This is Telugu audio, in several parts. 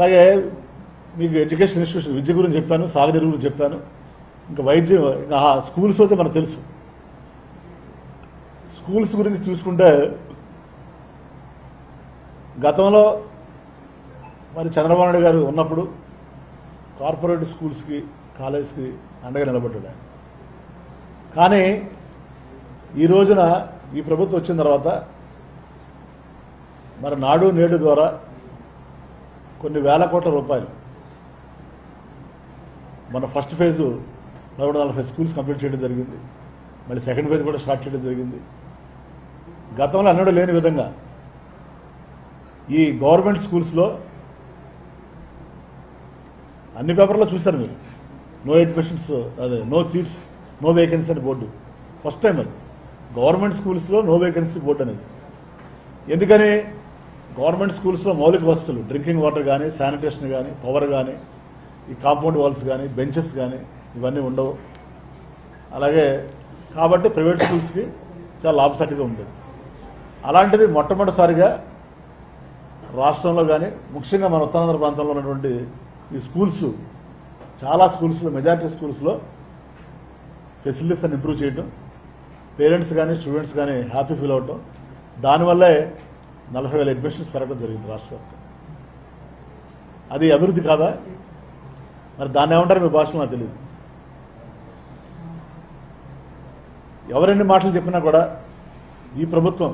అలాగే మీకు ఎడ్యుకేషన్ ఇన్స్టిట్యూషన్ విద్య గురించి చెప్పాను సాగునీరు గురించి చెప్పాను ఇంకా వైద్యం ఇంకా ఆ స్కూల్స్ అయితే మనకు తెలుసు స్కూల్స్ గురించి చూసుకుంటే గతంలో మరి చంద్రబాబు నాయుడు గారు ఉన్నప్పుడు కార్పొరేట్ స్కూల్స్కి కాలేజ్కి అండగా నిలబడ్డాడు ఆయన కానీ ఈ రోజున ఈ ప్రభుత్వం వచ్చిన తర్వాత మరి నాడు నేడు ద్వారా కొన్ని వేల కోట్ల రూపాయలు మన ఫస్ట్ ఫేజు పదమూడు నలభై స్కూల్స్ కంప్లీట్ చేయడం జరిగింది మళ్ళీ సెకండ్ ఫేజ్ కూడా స్టార్ట్ చేయడం జరిగింది గతంలో అన్నడూ లేని విధంగా ఈ గవర్నమెంట్ స్కూల్స్లో అన్ని పేపర్లో చూశారు మీరు నో అడ్మిషన్స్ అదే నో సీట్స్ నో వేకెన్సీ అని బోర్డు ఫస్ట్ టైం అది గవర్నమెంట్ స్కూల్స్లో నో వేకెన్సీ బోర్డు అనేది ఎందుకని గవర్నమెంట్ స్కూల్స్లో మౌలిక వసతులు డ్రింకింగ్ వాటర్ కానీ శానిటేషన్ కానీ పవర్ కానీ ఈ కాంపౌండ్ వాల్స్ కానీ బెంచెస్ కానీ ఇవన్నీ ఉండవు అలాగే కాబట్టి ప్రైవేట్ స్కూల్స్కి చాలా లాభసాటిగా ఉండేది అలాంటిది మొట్టమొదటిసారిగా రాష్ట్రంలో కానీ ముఖ్యంగా మన ఉత్తరాంధ్ర ప్రాంతంలో ఉన్నటువంటి ఈ స్కూల్స్ చాలా స్కూల్స్లో మెజారిటీ స్కూల్స్లో ఫెసిలిటీస్ అని ఇంప్రూవ్ చేయటం పేరెంట్స్ కానీ స్టూడెంట్స్ కానీ హ్యాపీ ఫీల్ అవటం దానివల్లే నలభై వేల అడ్మిషన్స్ పెరగడం జరిగింది రాష్ట్ర వ్యాప్తంగా అది అభివృద్ధి కాదా మరి దాన్ని ఏమంటారు మీ భాషలో నాకు తెలియదు ఎవరెన్ని మాటలు చెప్పినా కూడా ఈ ప్రభుత్వం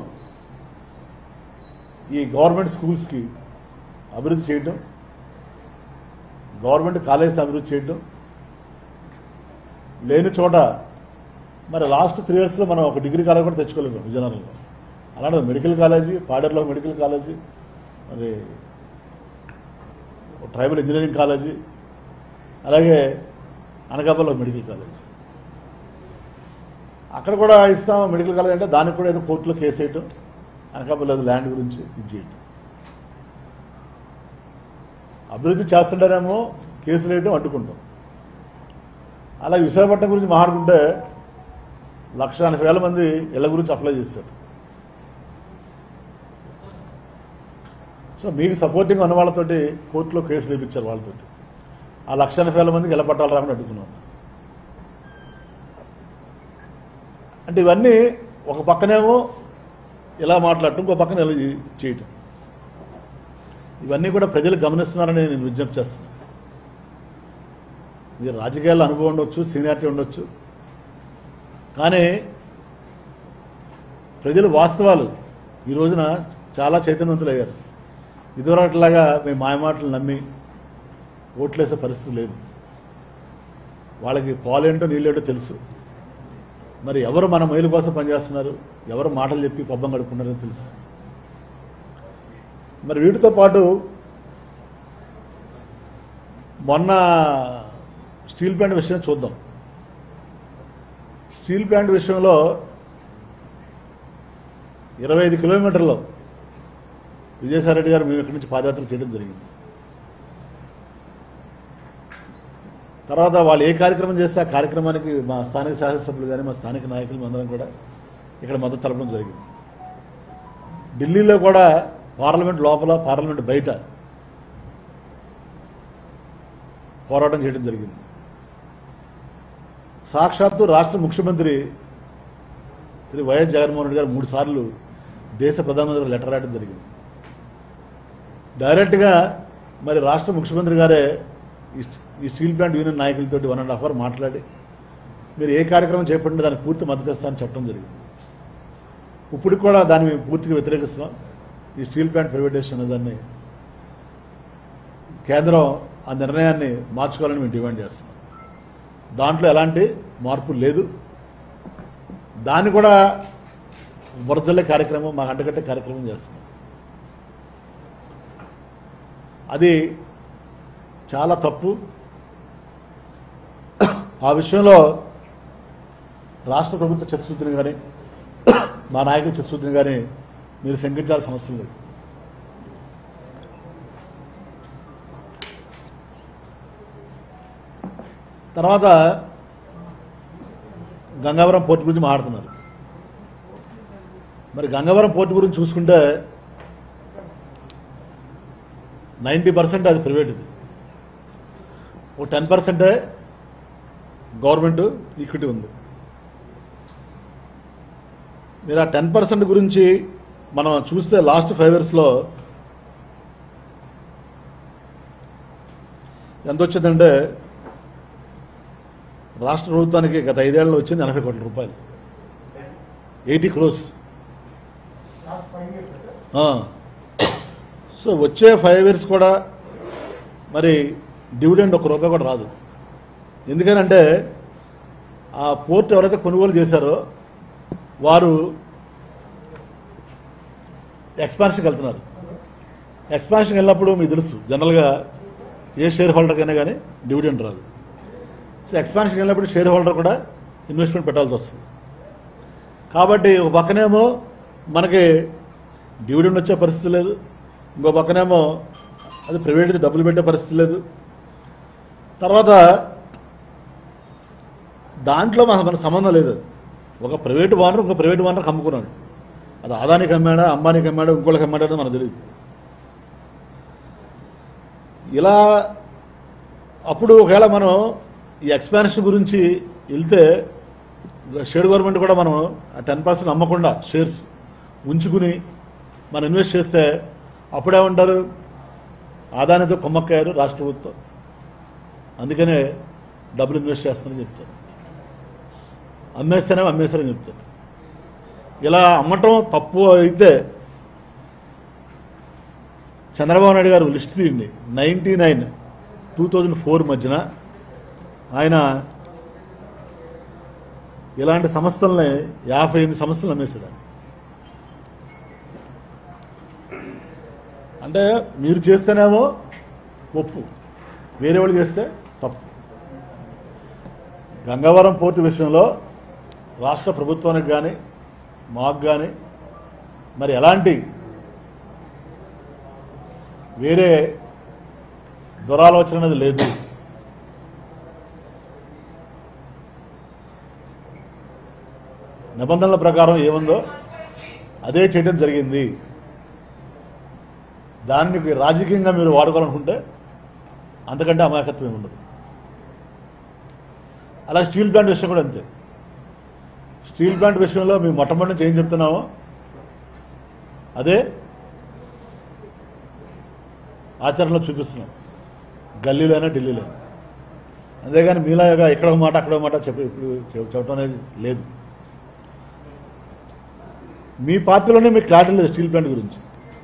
ఈ గవర్నమెంట్ స్కూల్స్కి అభివృద్ధి చేయటం గవర్నమెంట్ కాలేజ్ అభివృద్ధి చేయటం లేని చోట మరి లాస్ట్ త్రీ ఇయర్స్లో మనం ఒక డిగ్రీ కాలేజ్ కూడా తెచ్చుకోలేము విజయనగరంలో అలాంటి మెడికల్ కాలేజీ పాడేరులో మెడికల్ కాలేజీ మరి ఒక ట్రైబల్ ఇంజనీరింగ్ కాలేజీ అలాగే అనకాపల్లిలో మెడికల్ కాలేజ్ అక్కడ కూడా ఇస్తాం మెడికల్ కాలేజ్ అంటే దానికి కూడా ఏదో కోర్టులో కేసు వేయటం అనకాపల్లి ఏదో ల్యాండ్ గురించి ఇది చేయటం అభివృద్ధి చేస్తుంటారేమో కేసులు వేయటం అడ్డుకుంటాం అలాగే విశాఖపట్నం గురించి మాట్లాడుకుంటే లక్ష ఎనభై వేల మంది ఇళ్ల గురించి అప్లై చేశారు సో మీకు సపోర్టింగ్ ఉన్న వాళ్ళతోటి కోర్టులో కేసులు వేయించారు వాళ్ళతోటి ఆ లక్ష ఎనభై వేల మందికి ఎలా పట్టాలి రాకుండా అడుగుతున్నాం అంటే ఇవన్నీ ఒక పక్కనేమో ఇలా మాట్లాడటం ఇంకో పక్కన ఇలా చేయటం ఇవన్నీ కూడా ప్రజలు గమనిస్తున్నారని నేను విజ్ఞప్తి చేస్తున్నాను ఇది రాజకీయాల్లో అనుభవం ఉండొచ్చు సీనియారిటీ ఉండొచ్చు కానీ ప్రజలు వాస్తవాలు ఈ రోజున చాలా చైతన్యవంతులు అయ్యారు ఇదివరట్లాగా మేము మాయమాటలు నమ్మి ఓట్లేసే పరిస్థితి లేదు వాళ్ళకి పాలేంటో నీళ్ళేంటో తెలుసు మరి ఎవరు మన మేలు కోసం పనిచేస్తున్నారు ఎవరు మాటలు చెప్పి పబ్బం గడుపుకున్నారో తెలుసు మరి వీటితో పాటు మొన్న స్టీల్ ప్లాంట్ విషయం చూద్దాం స్టీల్ ప్లాంట్ విషయంలో ఇరవై ఐదు కిలోమీటర్లు విజయసాయిరెడ్డి గారు మేము ఇక్కడి నుంచి పాదయాత్ర చేయడం జరిగింది తర్వాత వాళ్ళు ఏ కార్యక్రమం చేస్తే ఆ కార్యక్రమానికి మా స్థానిక శాసనసభ్యులు కానీ మా స్థానిక నాయకులు అందరం కూడా ఇక్కడ మద్దతు తెలపడం జరిగింది ఢిల్లీలో కూడా పార్లమెంట్ లోపల పార్లమెంట్ బయట పోరాటం చేయడం జరిగింది సాక్షాత్తు రాష్ట్ర ముఖ్యమంత్రి శ్రీ వైఎస్ జగన్మోహన్ రెడ్డి గారు మూడు సార్లు దేశ ప్రధానమంత్రి లెటర్ రాయడం జరిగింది డైరెక్ట్గా మరి రాష్ట్ర ముఖ్యమంత్రి గారే ఈ స్ట్- ఈ స్టీల్ ప్లాంట్ యూనియన్ నాయకులతో వన్ అండ్ హాఫ్ అవర్ మాట్లాడి మీరు ఏ కార్యక్రమం చేపట్టినా దానికి పూర్తి మద్దతు ఇస్తామని చెప్పడం జరిగింది ఇప్పుడు కూడా దాన్ని మేము పూర్తిగా వ్యతిరేకిస్తున్నాం ఈ స్టీల్ ప్లాంట్ ప్రైవేటైజేషన్ అనే దాన్ని కేంద్రం ఆ నిర్ణయాన్ని మార్చుకోవాలని మేము డిమాండ్ చేస్తున్నాం దాంట్లో ఎలాంటి మార్పు లేదు దాన్ని కూడా బురజల్లే కార్యక్రమం మాకు అంటగట్టే కార్యక్రమం చేస్తున్నాం అది చాలా తప్పు ఆ విషయంలో రాష్ట్ర ప్రభుత్వ చిత్తశుద్ధిని కానీ మా నాయకుల చిత్తశుద్ధిని కానీ మీరు శంకించాల్సిన అవసరం లేదు తర్వాత గంగావరం పోర్టు గురించి మాట్లాడుతున్నారు మరి గంగవరం పోర్టు గురించి చూసుకుంటే నైంటీ పర్సెంట్ అది ప్రైవేట్ది ఒక టెన్ పర్సెంటే గవర్నమెంట్ ఈక్విటీ ఉంది మీరు ఆ టెన్ పర్సెంట్ గురించి మనం చూస్తే లాస్ట్ ఫైవ్ ఇయర్స్లో ఎంత వచ్చిందంటే రాష్ట్ర ప్రభుత్వానికి గత ఐదేళ్లలో వచ్చింది ఎనభై కోట్ల రూపాయలు ఎయిటీ క్రోస్ సో వచ్చే ఫైవ్ ఇయర్స్ కూడా మరి డివిడెండ్ ఒక రూపాయి కూడా రాదు ఎందుకనంటే ఆ పోర్ట్ ఎవరైతే కొనుగోలు చేశారో వారు ఎక్స్పాన్షన్కి వెళ్తున్నారు ఎక్స్పాన్షన్కి వెళ్ళినప్పుడు మీకు తెలుసు జనరల్గా ఏ షేర్ హోల్డర్కైనా కానీ డివిడెండ్ రాదు సో ఎక్స్పాన్షన్కి వెళ్ళినప్పుడు షేర్ హోల్డర్ కూడా ఇన్వెస్ట్మెంట్ పెట్టాల్సి వస్తుంది కాబట్టి ఒక పక్కనేమో మనకి డివిడెండ్ వచ్చే పరిస్థితి లేదు ఇంకో పక్కనేమో అది ప్రైవేట్ డబ్బులు పెట్టే పరిస్థితి లేదు తర్వాత దాంట్లో మనకు మనకు సంబంధం లేదు అది. ఒక ప్రైవేట్ వానర్ ఇంకో ప్రైవేట్ వానర్కి అమ్ముకున్నాడు అది ఆదానికి అమ్మాడా అంబానీకి అమ్మాడా ఇంకోళ్ళకి అమ్మాడా అనేది మనకు తెలియదు ఇలా అప్పుడు ఒకవేళ మనం ఈ ఎక్స్పాన్షన్ గురించి వెళ్తే స్టేట్ గవర్నమెంట్ కూడా మనం టెన్ పర్సెంట్ అమ్మకుండా షేర్స్ ఉంచుకుని మనం ఇన్వెస్ట్ చేస్తే అప్పుడే ఉంటారు ఆదానితో కొమ్మక్కారు రాష్ట్ర ప్రభుత్వం అందుకనే డబ్బులు ఇన్వెస్ట్ చేస్తానని చెప్తారు అమ్మేస్తేనే అమ్మేస్తారని చెప్తారు ఇలా అమ్మటం తప్పు అయితే చంద్రబాబు నాయుడు గారు లిస్ట్ తీయండి ninety nine two thousand four మధ్యన ఆయన ఇలాంటి సంస్థల్ని యాభై ఎనిమిది సంస్థలు అమ్మేశాడు ఆయన. అంటే మీరు చేస్తేనేమో ఒప్పు వేరే వాళ్ళు చేస్తే తప్పు గంగవరం పోర్టు విషయంలో రాష్ట్ర ప్రభుత్వానికి కానీ మాకు కానీ మరి ఎలాంటి వేరే దురాలోచన అనేది లేదు నిబంధనల ప్రకారం ఏముందో అదే చేయడం జరిగింది దాన్ని రాజకీయంగా మీరు వాడుకోవాలనుకుంటే అంతకంటే అమాయకత్వం ఏమి ఉండదు అలాగే స్టీల్ ప్లాంట్ విషయం కూడా అంతే స్టీల్ ప్లాంట్ విషయంలో మేము మొట్టమొదటి నుంచి ఏం చెప్తున్నామో అదే ఆచరణలో చూపిస్తున్నాం గల్లీలోనే ఢిల్లీలో అంతేగాని మీలాగా ఇక్కడ ఒక మాట అక్కడ ఒక మాట చెప్పి ఇప్పుడు చెప్- చెప్పడం అనేది లేదు మీ పార్టీలోనే మీకు క్లారిటీ లేదు స్టీల్ ప్లాంట్ గురించి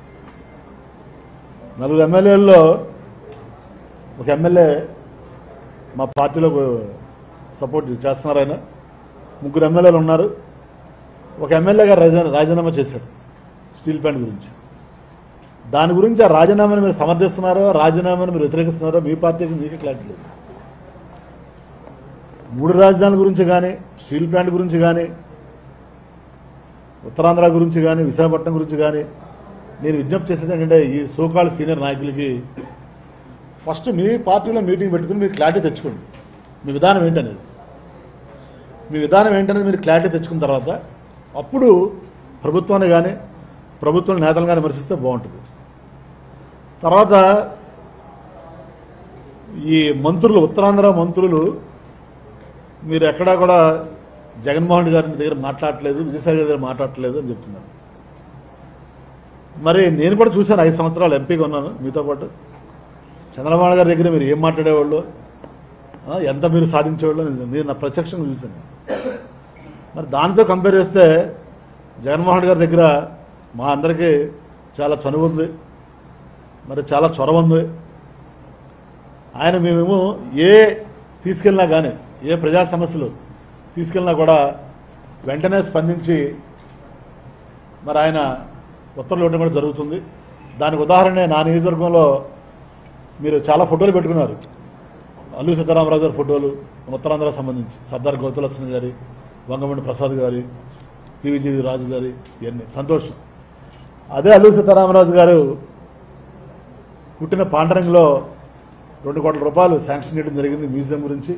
నలుగురు ఎమ్మెల్యేల్లో ఒక ఎమ్మెల్యే మా పార్టీలో సపోర్ట్ చేస్తున్నారు ఆయన ముగ్గురు ఎమ్మెల్యేలు ఉన్నారు ఒక ఎమ్మెల్యే గారు రాజీనా రాజీనామా చేశాడు స్టీల్ ప్లాంట్ గురించి దాని గురించి ఆ రాజీనామాని మీరు సమర్థిస్తున్నారో రాజీనామాని మీరు వ్యతిరేకిస్తున్నారో మీ పార్టీకి మీకే క్లారిటీ లేదు మూడు రాజధానుల గురించి కానీ స్టీల్ ప్లాంట్ గురించి కానీ ఉత్తరాంధ్ర గురించి కానీ విశాఖపట్నం గురించి కానీ నేను విజ్ఞప్తి చేసేది ఏంటంటే ఈ సోకాళ్ళ సీనియర్ నాయకులకి ఫస్ట్ మీ పార్టీలో మీటింగ్ పెట్టుకుని మీరు క్లారిటీ తెచ్చుకోండి మీ విధానం ఏంటనేది మీ విధానం ఏంటనేది మీరు క్లారిటీ తెచ్చుకున్న తర్వాత అప్పుడు ప్రభుత్వాన్ని కానీ ప్రభుత్వం నేతలు కానీ విమర్శిస్తే బాగుంటుంది తర్వాత ఈ మంత్రులు ఉత్తరాంధ్ర మంత్రులు మీరు ఎక్కడా కూడా జగన్మోహన్ రెడ్డి గారి దగ్గర మాట్లాడట్లేదు విజయసాయి గారి దగ్గర మాట్లాడట్లేదు అని చెప్తున్నారు మరి నేను కూడా చూశాను ఐదు సంవత్సరాలు ఎంపీగా ఉన్నాను మీతో పాటు చంద్రబాబు నాయుడు గారి దగ్గర మీరు ఏం మాట్లాడేవాళ్ళు ఆ, ఎంత మీరు సాధించేవాళ్ళు నేను- నేను నా ప్రత్యక్షంగా చూశాను మరి దానితో కంపేర్ చేస్తే జగన్మోహన్ రెడ్డి గారి దగ్గర మా అందరికీ చాలా చనువు ఉంది మరి చాలా చొరవ ఉంది ఆయన మేమేమో ఏ తీసుకెళ్ళినా కానీ ఏ ప్రజా సమస్యలు తీసుకెళ్ళినా కూడా వెంటనే స్పందించి మరి ఆయన ఉత్తర్వులు ఇవ్వడం కూడా జరుగుతుంది దానికి ఉదాహరణ నా నియోజకవర్గంలో మీరు చాలా ఫోటోలు పెట్టుకున్నారు అల్లు సీతారామరాజు గారి ఫోటోలు ఉత్తరాంధ్ర సంబంధించి సర్దార్ గౌతలక్ష్మి గారి వంగమండి ప్రసాద్ గారి పివిజి రాజు గారి ఇవన్నీ సంతోషం అదే అల్లు సీతారామరాజు గారు పుట్టిన పాండరంగిలో రెండు కోట్ల రూపాయలు శాంక్షన్ చేయడం జరిగింది మ్యూజియం గురించి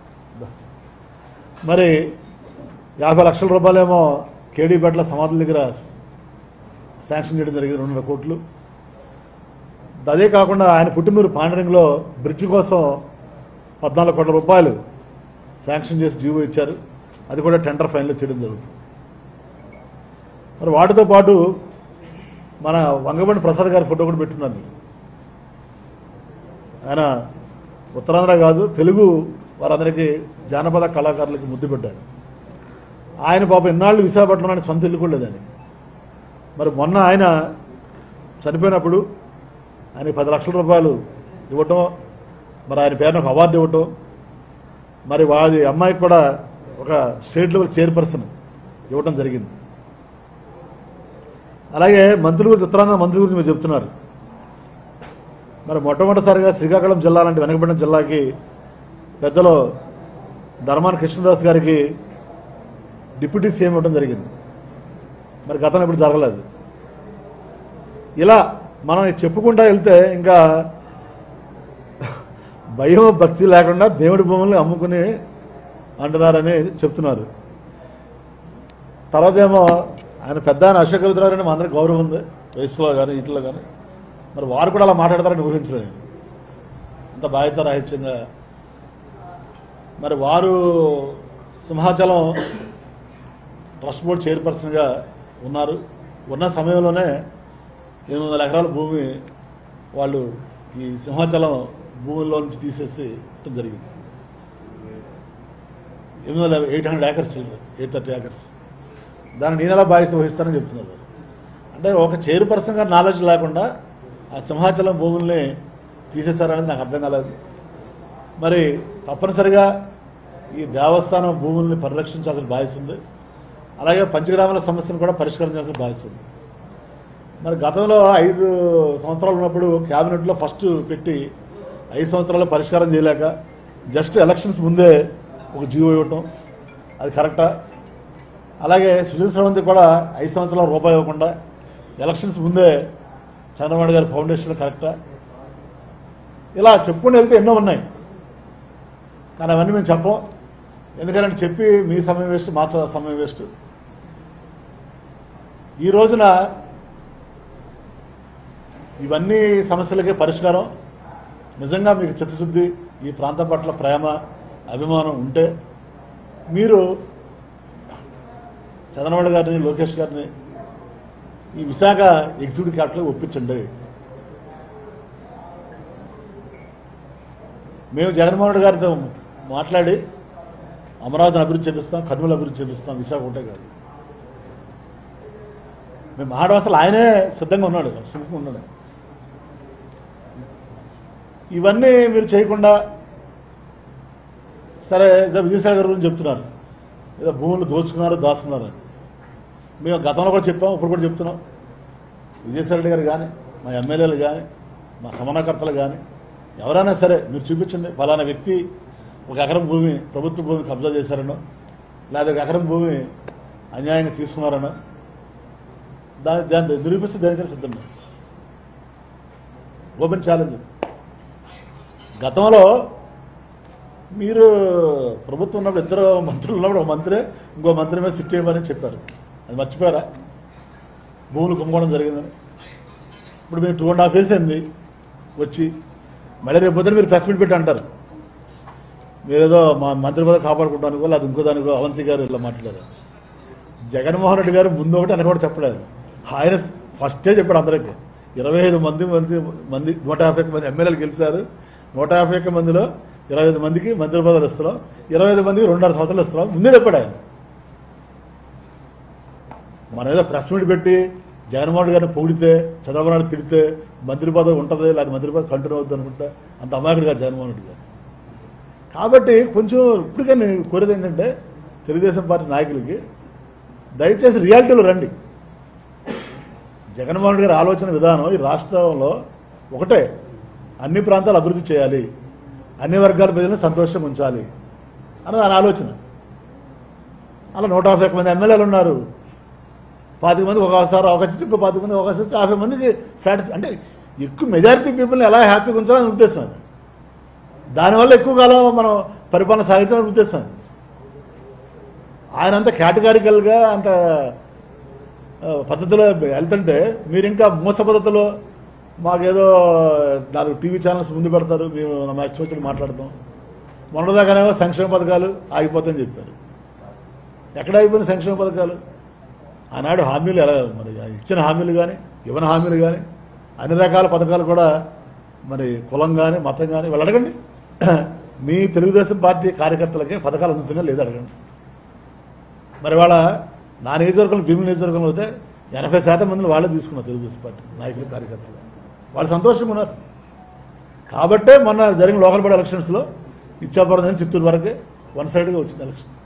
మరి యాభై లక్షల రూపాయలేమో కేడీపేటల సమాధుల దగ్గర శాంక్షన్ చేయడం జరిగింది రెండున్నర కోట్లు అదే కాకుండా ఆయన పుట్టినూరు పాండరింగ్లో బ్రిడ్జ్ కోసం పద్నాలుగు కోట్ల రూపాయలు శాంక్షన్ చేసి జీవో ఇచ్చారు అది కూడా టెండర్ ఫైనల్ చేయడం జరుగుతుంది మరి వాటితో పాటు మన వంగబండి ప్రసాద్ గారి ఫోటో కూడా పెట్టున్నాను మీకు. ఆయన ఉత్తరాంధ్ర కాదు తెలుగు వారందరికీ జానపద కళాకారులకి ముద్దు పెట్టారు ఆయన పాప ఎన్నాళ్ళు విశాఖపట్నంలో సొంత ఇల్లు కూడా లేదని మరి మొన్న ఆయన చనిపోయినప్పుడు ఆయనకి పది లక్షల రూపాయలు ఇవ్వటం మరి ఆయన పేరున ఒక అవార్డు ఇవ్వటం మరి వారి అమ్మాయికి కూడా ఒక స్టేట్ లెవెల్ చైర్పర్సన్ ఇవ్వటం జరిగింది అలాగే మంత్రుల గురించి ఉత్తరాంధ్ర మంత్రుల గురించి మీరు చెప్తున్నారు మరి మొట్టమొదటిసారిగా శ్రీకాకుళం జిల్లా లాంటి వెనకబడిన జిల్లాకి పెద్దలు ధర్మాన కృష్ణదాస్ గారికి డిప్యూటీ సీఎం ఇవ్వడం జరిగింది మరి గతంలో ఇప్పుడు జరగలేదు ఇలా మనం చెప్పుకుంటా వెళ్తే ఇంకా భయం భక్తి లేకుండా దేవుడి భూముల్ని అమ్ముకుని అంటున్నారని చెప్తున్నారు తర్వాత ఏమో ఆయన పెద్ద ఆయన అశోక్ కవితరారని మా అందరికి గౌరవం ఉంది వయసులో కానీ ఇంట్లో కానీ మరి వారు కూడా అలా మాట్లాడతారని ఊహించలేదు అంత బాధ్యత రాహిత్యంగా మరి వారు సింహాచలం ట్రస్ట్ బోర్డ్ చైర్పర్సన్గా ఉన్నారు ఉన్న సమయంలోనే ఎనిమిది వందల ఎకరాల భూమి వాళ్ళు ఈ సింహాచలం భూమిలో నుంచి తీసేసి ఇవ్వడం జరిగింది ఎనిమిది వందల eight hundred acres eight thirty acres దాన్ని నేను ఎలా బాధ్యత వహిస్తానని చెప్తున్నారు అంటే ఒక చైర్పర్సన్ గారు నాలెడ్జ్ లేకుండా ఆ సింహాచలం భూముల్ని తీసేశారనేది నాకు అర్థం కాలేదు మరి తప్పనిసరిగా ఈ దేవస్థానం భూముల్ని పరిరక్షించాల్సిన బాధ్యత ఉంది అలాగే పంచగ్రామాల సమస్యను కూడా పరిష్కరించాల్సిన బాధ్యత ఉంది మరి గతంలో ఐదు సంవత్సరాలు ఉన్నప్పుడు క్యాబినెట్లో ఫస్ట్ పెట్టి ఐదు సంవత్సరాలు పరిష్కారం చేయలేక జస్ట్ ఎలక్షన్స్ ముందే ఒక జీవో ఇవ్వటం అది కరెక్టా అలాగే సుశీల్ శ్రవంతి కూడా ఐదు సంవత్సరాల రూపాయి ఇవ్వకుండా ఎలక్షన్స్ ముందే చంద్రబాబు గారి ఫౌండేషన్ కరెక్టా ఇలా చెప్పుకుని వెళ్తే ఎన్నో ఉన్నాయి కానీ అవన్నీ మేము చెప్పం ఎందుకంటే చెప్పి మీ సమయం వేస్ట్ మా చ- సమయం వేస్ట్ ఈ రోజున ఇవన్నీ సమస్యలకే పరిష్కారం నిజంగా మీకు చిత్తశుద్ధి ఈ ప్రాంతం పట్ల ప్రేమ అభిమానం ఉంటే మీరు చంద్రబాబు గారిని లోకేష్ గారిని ఈ విశాఖ ఎగ్జిక్యూటివ్ క్యాపిటల్ ఒప్పించండి మేము జగన్మోహన్ రెడ్డి గారితో మాట్లాడి అమరావతిని అభివృద్ధి చేపిస్తాం కర్నూలు అభివృద్ధి చేపిస్తాం విశాఖ ఒకటే కాదు మేము మాట్లాడ అసలు ఆయనే సిద్ధంగా ఉన్నాడు సుముఖంగా ఉన్నాడు ఇవన్నీ మీరు చేయకుండా సరే ఏదో విజయసాయి గారి గురించి చెప్తున్నారు ఏదో భూములు దోచుకున్నారు దాచుకున్నారు అని. మేము గతంలో కూడా చెప్పాం ఇప్పుడు కూడా చెప్తున్నాం విజయసాయి రెడ్డి గారు కానీ మా ఎమ్మెల్యేలు కానీ మా సమన్వయకర్తలు కానీ ఎవరైనా సరే మీరు చూపించండి ఫలానా వ్యక్తి ఒక ఎకరం భూమి ప్రభుత్వ భూమి కబ్జా చేశారనో లేదా ఒక ఎకరం భూమి అన్యాయంగా తీసుకున్నారనో దాని దాన్ని నిరూపిస్తే దేనికైనా సిద్ధం ఓపెన్ ఛాలెంజ్ గతంలో మీరు ప్రభుత్వం ఉన్నప్పుడు ఇద్దరు మంత్రులు ఉన్నప్పుడు ఒక మంత్రి ఇంకో మంత్రి మీద సిట్ చేయమని చెప్పారు అది మర్చిపోయారా భూములు కుంభకోణం జరిగిందని ఇప్పుడు మీరు టూ అండ్ హాఫ్ ఇయర్స్ అయింది వచ్చి మళ్ళీ రేపు పొద్దున మీరు ప్రెస్ మీట్ పెట్టి అంటారు మీరేదో మా మంత్రి పదవి కాపాడుకుంటానికో లేదా ఇంకో దానికో అవంతి గారు ఇట్లా మాట్లాడారు జగన్మోహన్ రెడ్డి గారు ముందు ఒకటి అని కూడా చెప్పలేదు ఆయన ఫస్టే చెప్పాడు అందరికీ ఇరవై ఐదు మంది మంది మంది నూట యాభై ఒక్క మంది ఎమ్మెల్యేలు గెలిచారు నూట యాభై ఒక్క మందిలో ఇరవై ఐదు మందికి మంత్రి పదవులు ఇస్తున్నాం ఇరవై ఐదు మందికి రెండున్నర సంవత్సరాలు ఇస్తున్నాం ముందే చెప్పాడు ఆయన మనం ఏదో ప్రెస్ మీట్ పెట్టి జగన్మోహన్ రెడ్డి గారిని పొగిడితే చంద్రబాబు నాయుడు తిడితే మంత్రి పదవి ఉంటుంది లేదా మంత్రి పదవి కంటిన్యూ అవుతుంది అనుకుంటా అంత అమాయకుడు కాదు జగన్మోహన్ రెడ్డి గారు కాబట్టి కొంచెం ఇప్పటికే నేను కోరేది ఏంటంటే తెలుగుదేశం పార్టీ నాయకులకి దయచేసి రియాలిటీలో రండి జగన్మోహన్ రెడ్డి గారి ఆలోచన విధానం ఈ రాష్ట్రంలో ఒకటే అన్ని ప్రాంతాలు అభివృద్ధి చేయాలి అన్ని వర్గాల ప్రజలను సంతోషంగా ఉంచాలి అన్నది ఆయన ఆలోచన అలా నూట యాభై ఒక్క మంది ఎమ్మెల్యేలు ఉన్నారు పాతిక మంది ఒక అవసరం అవకాశం ఇస్తే ఇంకో పాతిక మంది అవకాశం ఇస్తే యాభై మందికి సాటిస్ఫై అంటే ఎక్కువ మెజారిటీ పీపుల్ని ఎలా హ్యాపీగా ఉంచాలని ఉద్దేశం అది దానివల్ల ఎక్కువ కాలం మనం పరిపాలన సాగించాలని ఉద్దేశం అది ఆయన అంత కేటగారికల్గా అంత ఆ, పద్ధతిలో వెళ్తుంటే మీరు ఇంకా మూస పద్ధతిలో మాకేదో నాలుగు టీవీ ఛానల్స్ ముందు పెడతారు మేము మా ఇష్టం వచ్చి మాట్లాడతాం మొన్నదాకానేమో సంక్షేమ పథకాలు ఆగిపోతాయని చెప్పారు ఎక్కడ అయిపోయిన సంక్షేమ పథకాలు ఆనాడు హామీలు ఎలా మరి ఇచ్చిన హామీలు కానీ ఇవ్వని హామీలు కానీ అన్ని రకాల పథకాలు కూడా మరి కులం కానీ మతం కానీ వాళ్ళు అడగండి మీ తెలుగుదేశం పార్టీ కార్యకర్తలకే పథకాలు అందుతున్నాయో లేదో అడగండి మరి వాళ్ళ నా నియోజకవర్గంలో భీముల నియోజకవర్గంలో అయితే ఎనభై శాతం మందిని వాళ్ళే తీసుకున్నారు తెలుగుదేశం పార్టీ నాయకులు కార్యకర్తలు వాళ్ళు సంతోషంగా ఉన్నారు కాబట్టే మొన్న జరిగిన లోకల్ బాడీ ఎలక్షన్స్లో ఇచ్చాపురం నుంచి చిత్తూరు వరకే వన్ సైడ్గా వచ్చింది ఎలక్షన్